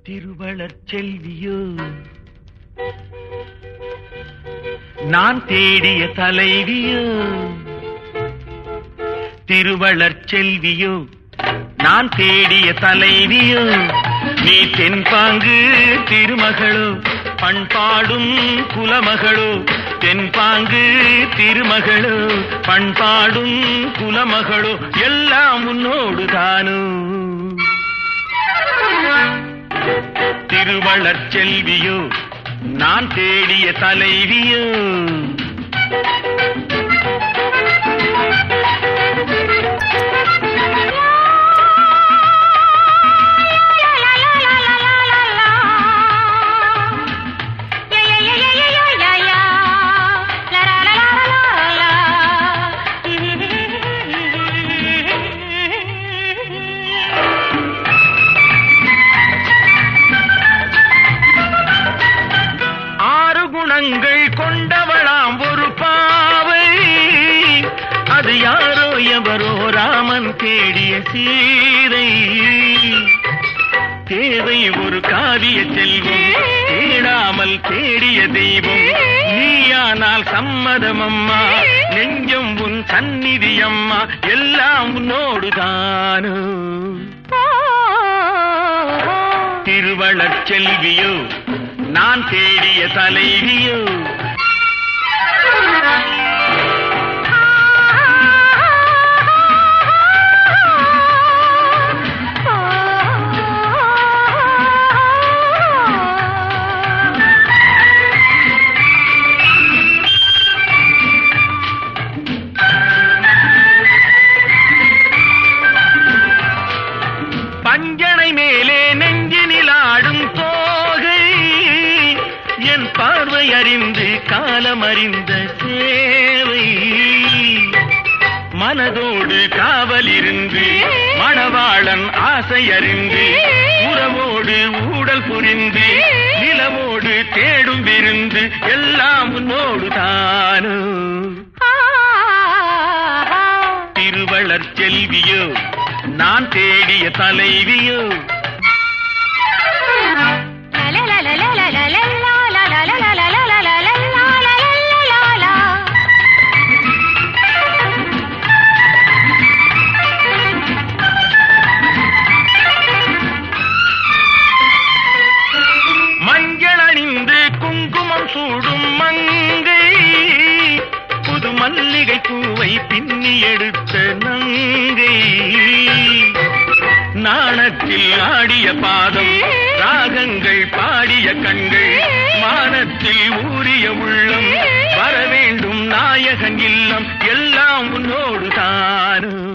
திருவளர் செல்வியோ நான் தேடிய தலைவியோ திருவளர் செல்வியோ நான் தேடிய தலைவியோ நீ தென்பாங்கு திருமகளோ பண்பாடும் குலமகளோ தென்பாங்கு திருமகளோ பண்பாடும் குலமகளோ எல்லாம் உன்னோடு தானோ திருவளர் செல்வியோ நான் தேடிய தலைவியோ ஆறு குணங்கள் கொண்டவளாம் ஒரு பாவை அது யாரோ எவரோ ராமன் தேடிய சீதை தேவை ஒரு காவிய செல்வம் தேடாமல் தேடிய தெய்வம் நீயானால் சம்மதம் அம்மா நெஞ்சம் உன் சந்நிதி அம்மா எல்லாம் உன்னோடு தானோ திருவளர் செல்வியோ நான் தேடிய தலைவியோ பஞ்சனை மேலே நெஞ்சினில் ஆடும் தோகை என் பார்வை அறிந்து காலம் அறிந்த சேவை மனதோடு காவல் இருந்து மணவாளன் ஆசை அறிந்து உறவோடு ஊடல் புரிந்து நிலவோடு தேடும் விருந்து எல்லாம் உன்னோடு தானோ திருவளர் செல்வியோ நான் தேடிய தலைவியோ மஞ்சள் அணிந்து குங்குமம் சூடும் மங்கை புது மல்லிகை பூவை பின்னி எடுத்த நங்கை நாணத்தில் ஆடிய பாதம் ராகங்கள் பாடிய கண்கள் மானத்தில் ஊறிய உள்ளம் வரவேண்டும் நாயகன் இல்லம் எல்லாம் உன்னோடு தானோ